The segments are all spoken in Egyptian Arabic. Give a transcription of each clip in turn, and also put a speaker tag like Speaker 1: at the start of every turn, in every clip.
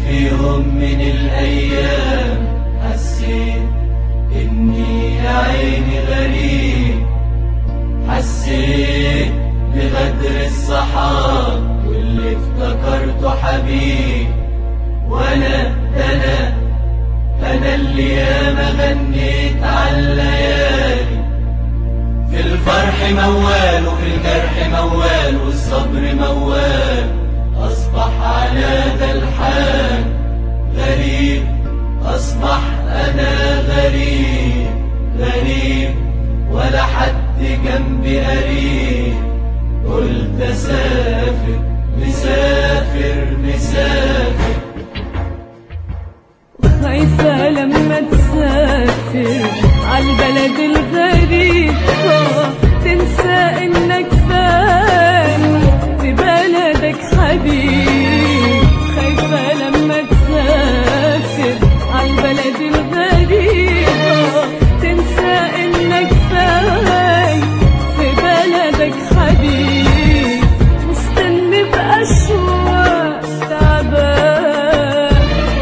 Speaker 1: في يوم من الأيام حسيت إني يا عيني غريب حسيت بغدر الصحاب واللي افتكرته حبيب وأنا أنا أنا اللي ياما غنيت على الليالي في الفرح موال وفي الجرح موال والصبر موال أصبح على ذا الحال غريب أصبح أنا غريب غريب ولا حد جنبي قريب قلت أسافر مسافر مسافر
Speaker 2: خايفة لما تسافر عالبلد الغريب آه، تنسى انك فاني في بلدك حبيب خايفة لما تسافر عالبلد الغريب آه، تنسى انك فاني في بلدك حبيب مستني بأشواق تعبان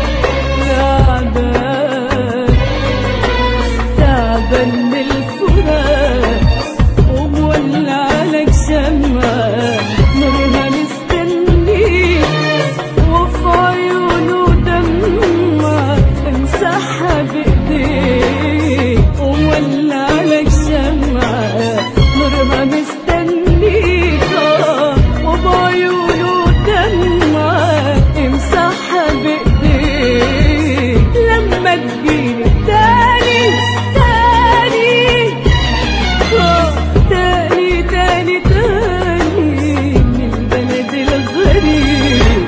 Speaker 2: تعبان تعبان من الفراق ومولع لك شمعة نورها مستنيك وفي عيونه دمعة امسحها بايديك ومولع لك شمعة نورها مستنيك آه، وبعيونه دمعة امسحها بايديك لما تجيلي تاني تاني آه، تاني تاني تاني من البلد الغريب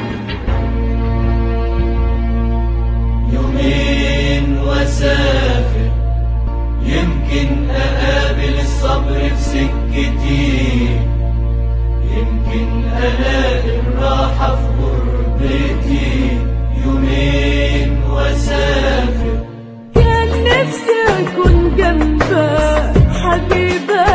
Speaker 1: يومين واسافر يمكن اقابل الصبر في سكتي يمكن الاقي الراحة في غربتي يومين واسافر
Speaker 2: كان نفسي أكون جنبك حبيبة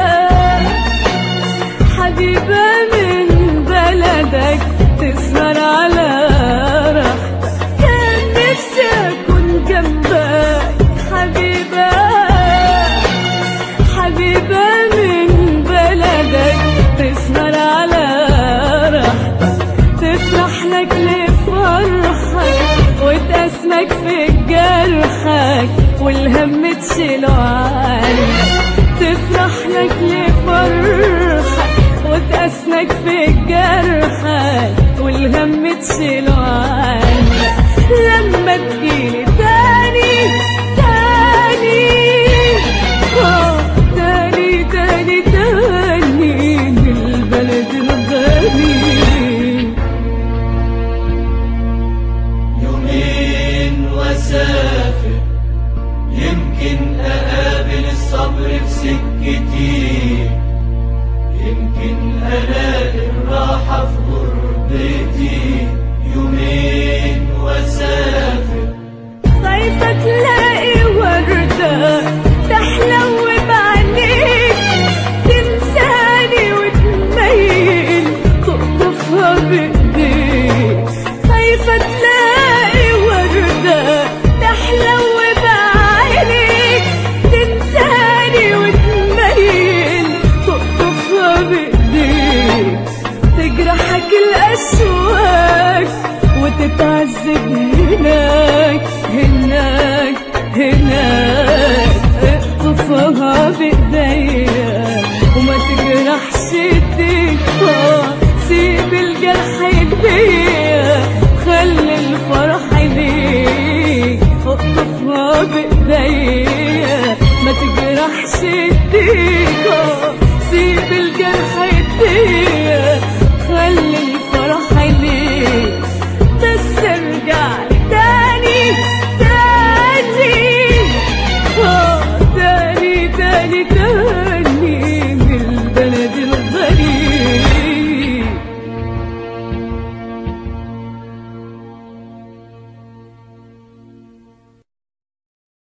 Speaker 2: حبيبة من بلدك تسهر على راحتك كان نفسي أكون جنبك حبيبة حبيبة من بلدك تسهر على راحتك تفرح لك لفرحك وتأسمك في جرحك والهم تشيله عنك تفرح لك لفرحك وتأسمك في جرحك والهم تشيله عنك لما تجيلي تاني تاني آه، تاني تاني تاني من البلد الغريب
Speaker 1: يومين واسافر يمكن اقابل الصبر في سكتي يمكن الاقي الراحة في غربتي يومين واسافر
Speaker 2: خايفة تلاقي وردة تحلو بعينيك تنساني وتميل تقطفها بإيديك خايفة تلاقي وردة تحلو بعينيك تنساني وتميل تقطفها بإيديك تجرحك الأشواك وتتعذب هناك هناك هناك اقطفها بإيديا وما تجرحش ايديك آه، سيب الجرح يديا خلي الفرح ليك اقطفها بإيديا ما تجرحش ايديك آه،